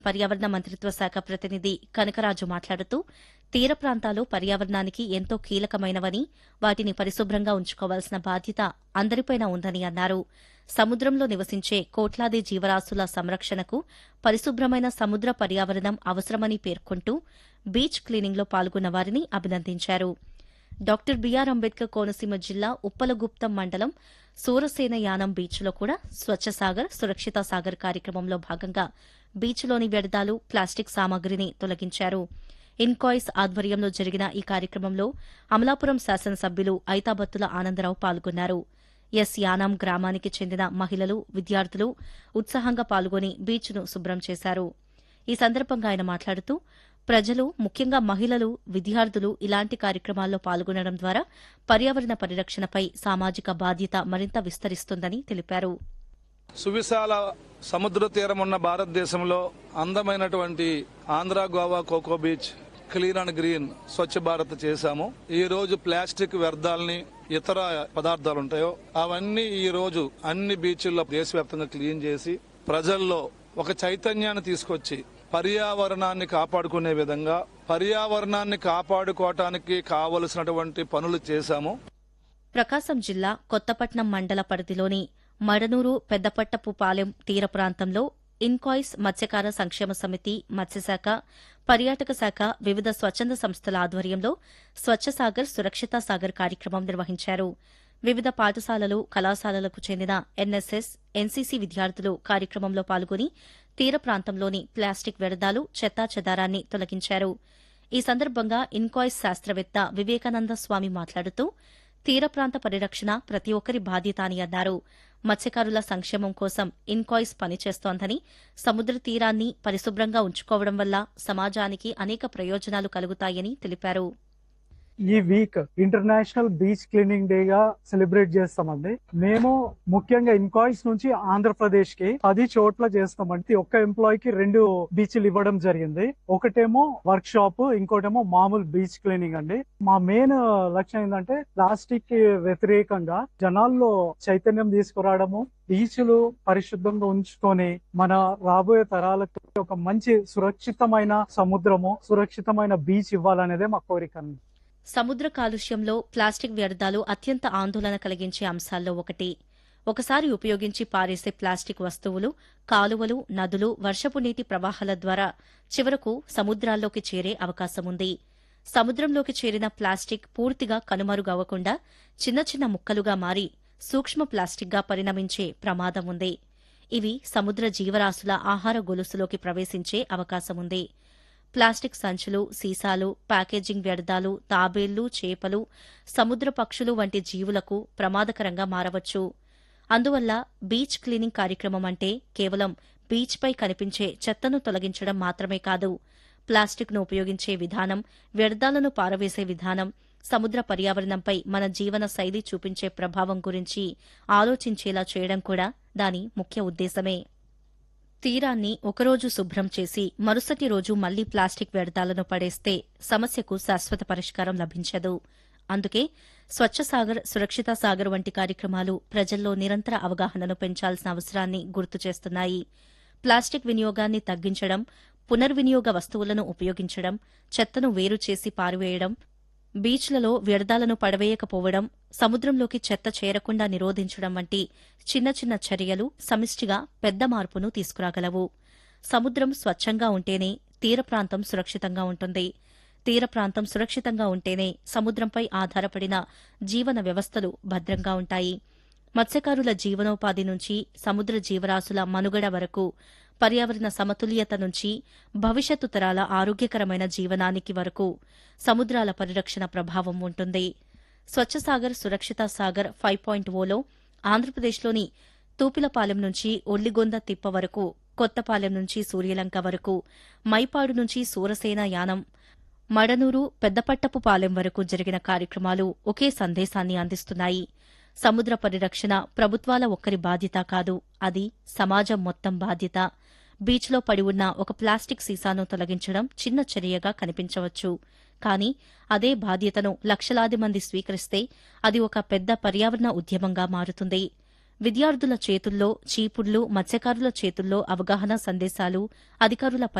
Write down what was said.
పర్యావరణ మంత్రిత్వ శాఖ ప్రతినిధి కనకరాజు మాట్లాడుతూ తీర ప్రాంతాలు పర్యావరణానికి ఎంతో కీలకమైనవని వాటిని పరిశుభ్రంగా ఉంచుకోవాల్సిన బాధ్యత అందరిపైన ఉందని అన్నారు సముద్రంలో నివసించే కోట్లాది జీవరాశుల సంరక్షణకు పరిశుభ్రమైన సముద్ర పర్యావరణం అవసరమని పేర్కొంటూ బీచ్ క్లీనింగ్లో పాల్గొన్న వారిని అభినందించారు డాక్టర్ బీఆర్ అంబేద్కర్ కోనసీమ జిల్లా ఉప్పలగుప్తం మండలం సూరసేన యానం బీచ్లో కూడా స్వచ్ఛ సాగర్ సురక్షిత సాగర్ కార్యక్రమంలో భాగంగా బీచ్లోని వ్యర్థాలు ప్లాస్టిక్ సామాగ్రిని తొలగించారు ఇన్కాయిస్ ఆధ్వర్యంలో జరిగిన ఈ కార్యక్రమంలో అమలాపురం శాసనసభ్యులు ఐతాబత్తుల ఆనందరావు పాల్గొన్నారు ఎస్ యానాం గ్రామానికి చెందిన మహిళలు విద్యార్థులు ఉత్సాహంగా పాల్గొని బీచ్ను శుభ్రం చేశారు ఈ సందర్భంగా ఆయన మాట్లాడుతూ ప్రజలు ముఖ్యంగా మహిళలు విద్యార్థులు ఇలాంటి కార్యక్రమాల్లో పాల్గొనడం ద్వారా పర్యావరణ పరిరక్షణపై సామాజిక బాధ్యత మరింత విస్తరిస్తుందని తెలిపారు సువిశాల సముద్ర తీరం ఉన్న భారతదేశంలో అందమైనటువంటి Andhra Goa Coco beach clean and green Swachh Bharat చేశాము ఈ రోజు ప్లాస్టిక్ వ్యర్థాలని ఇతర పదార్థాలు ఉంటాయో అవన్నీ ఈ రోజు అన్ని బీచ్ల్లో దేశవ్యాప్తంగా క్లీన్ చేసి ప్రజల్లో ఒక చైతన్యాన్ని తీసుకొచ్చి పర్యావరణాన్ని కాపాడుకునే విధంగా పర్యావరణాన్ని కాపాడుకోవటానికి కావలసినటువంటి పనులు చేశాము ప్రకాశం జిల్లా కొత్తపట్నం మండల పరిధిలోని మడనూరు పెద్దపట్టపు పాలెం తీర ప్రాంతంలో ఇన్కాయిస్ మత్స్యకార సంక్షేమ సమితి మత్స్యశాఖ పర్యాటక శాఖ వివిధ స్వచ్ఛంద సంస్థల ఆధ్వర్యంలో స్వచ్ఛ సాగర్ సురక్షిత సాగర్ కార్యక్రమం నిర్వహించారు వివిధ పాఠశాలలు కళాశాలలకు చెందిన ఎన్ఎస్ఎస్ ఎన్సీసీ విద్యార్థులు కార్యక్రమంలో పాల్గొని తీర ప్రాంతంలోని ప్లాస్టిక్ వ్యర్థాలు చెత్తా చెదారాన్ని తొలగించారు ఈ సందర్భంగా ఇన్కాయిస్ శాస్త్రవేత్త వివేకానంద స్వామి మాట్లాడుతూ తీర ప్రాంత పరిరక్షణ ప్రతి ఒక్కరి బాధ్యత అని అన్నారు మత్స్యకారుల సంక్షేమం కోసం ఇన్కాయిస్ పనిచేస్తోందని సముద్ర తీరాన్ని పరిశుభ్రంగా ఉంచుకోవడం వల్ల సమాజానికి అనేక ప్రయోజనాలు కలుగుతాయని తెలిపారు ఈ week international beach cleaning day గా సెలబ్రేట్ చేస్తామండి మేము ముఖ్యంగా ఇన్కాయిస్ నుంచి ఆంధ్రప్రదేశ్ కి పది చోట్ల చేస్తామండి ఒక్క ఎంప్లాయ్ కి రెండు బీచ్లు ఇవ్వడం జరిగింది ఒకటేమో వర్క్ షాప్ ఇంకోటేమో మామూలు బీచ్ క్లీనింగ్ అండి మా మెయిన్ లక్ష్యం ఏంటంటే ప్లాస్టిక్ కి వ్యతిరేకంగా జనాల్లో చైతన్యం తీసుకురావడము బీచ్లు పరిశుద్ధంగా ఉంచుకొని మన రాబోయే తరాలకు ఒక మంచి సురక్షితమైన సముద్రము సురక్షితమైన బీచ్ ఇవ్వాలనేదే మా కోరిక అండి సముద్ర కాలుష్యంలో ప్లాస్టిక్ వ్యర్థాలు అత్యంత ఆందోళన కలిగించే అంశాల్లో ఒకటి ఒకసారి ఉపయోగించి పారేసే ప్లాస్టిక్ వస్తువులు కాలువలు నదులు వర్షపు నీటి ప్రవాహాల ద్వారా చివరకు సముద్రాల్లోకి చేరే అవకాశముంది సముద్రంలోకి చేరిన ప్లాస్టిక్ పూర్తిగా కనుమరుగవ్వకుండా చిన్న చిన్న ముక్కలుగా మారి సూక్ష్మ ప్లాస్టిక్గా పరిణమించే ప్రమాదం ఉంది ఇవి సముద్ర జీవరాశుల ఆహార గొలుసులోకి ప్రవేశించే అవకాశముంది ప్లాస్టిక్ సంచులు సీసాలు ప్యాకేజింగ్ వ్యర్థాలు తాబేళ్లు చేపలు సముద్ర పక్షులు వంటి జీవులకు ప్రమాదకరంగా మారవచ్చు అందువల్ల బీచ్ క్లీనింగ్ కార్యక్రమం అంటే కేవలం బీచ్పై కనిపించే చెత్తను తొలగించడం మాత్రమే కాదు ప్లాస్టిక్ను ఉపయోగించే విధానం వ్యర్థాలను పారవేసే విధానం సముద్ర పర్యావరణంపై మన జీవన శైలి చూపించే ప్రభావం గురించి ఆలోచించేలా చేయడం కూడా దాని ముఖ్య ఉద్దేశమే తీరాన్ని ఒకరోజు శుభ్రం చేసి మరుసటి రోజు మళ్లీ ప్లాస్టిక్ వ్యర్థాలను పడేస్తే సమస్యకు శాశ్వత పరిష్కారం లభించదు అందుకే స్వచ్ఛ సాగర్ సురక్షిత సాగర్ వంటి కార్యక్రమాలు ప్రజల్లో నిరంతర అవగాహనను పెంచాల్సిన అవసరాన్ని గుర్తు చేస్తున్నాయి ప్లాస్టిక్ వినియోగాన్ని తగ్గించడం పునర్వినియోగ వస్తువులను ఉపయోగించడం చెత్తను వేరు చేసి పారివేయడం బీచ్లలో వ్యర్థాలను పడవేయకపోవడం సముద్రంలోకి చెత్త చేరకుండా నిరోధించడం వంటి చిన్న చిన్న చర్యలు సమిష్టిగా పెద్ద మార్పును తీసుకురాగలవు సముద్రం స్వచ్ఛంగా ఉంటేనే తీర ప్రాంతం సురక్షితంగా ఉంటుంది తీర ప్రాంతం సురక్షితంగా ఉంటేనే సముద్రంపై ఆధారపడిన జీవన వ్యవస్థలు భద్రంగా ఉంటాయి మత్స్యకారుల జీవనోపాధి నుంచి సముద్ర జీవరాశుల మనుగడ వరకు పర్యావరణ సమతుల్యత నుంచి భవిష్యత్తు తరాల ఆరోగ్యకరమైన జీవనానికి వరకు సముద్రాల పరిరక్షణ ప్రభావం ఉంటుంది స్వచ్ఛ సాగర్ సురక్షిత సాగర్ ఫైవ్ పాయింట్ ఓలో ఆంధ్రప్రదేశ్లోని తూపిలపాలెం నుంచి ఒల్లిగొంద తిప్ప వరకు కొత్తపాలెం నుంచి సూర్యలంక వరకు మైపాడు నుంచి సూరసేన యానం మడనూరు పెద్దపట్టపు పాలెం వరకు జరిగిన కార్యక్రమాలు ఒకే సందేశాన్ని అందిస్తున్నాయి సముద్ర పరిరక్షణ ప్రభుత్వాల ఒక్కరి బాధ్యత కాదు అది సమాజం మొత్తం బాధ్యత బీచ్లో పడి ఉన్న ఒక ప్లాస్టిక్ సీసాను తొలగించడం చిన్న చర్యగా కనిపించవచ్చు కానీ అదే బాధ్యతను లక్షలాది మంది స్వీకరిస్తే అది ఒక పెద్ద పర్యావరణ ఉద్యమంగా మారుతుంది విద్యార్థుల చేతుల్లో చీపుళ్లు మత్స్యకారుల చేతుల్లో అవగాహన సందేశాలు అధికారుల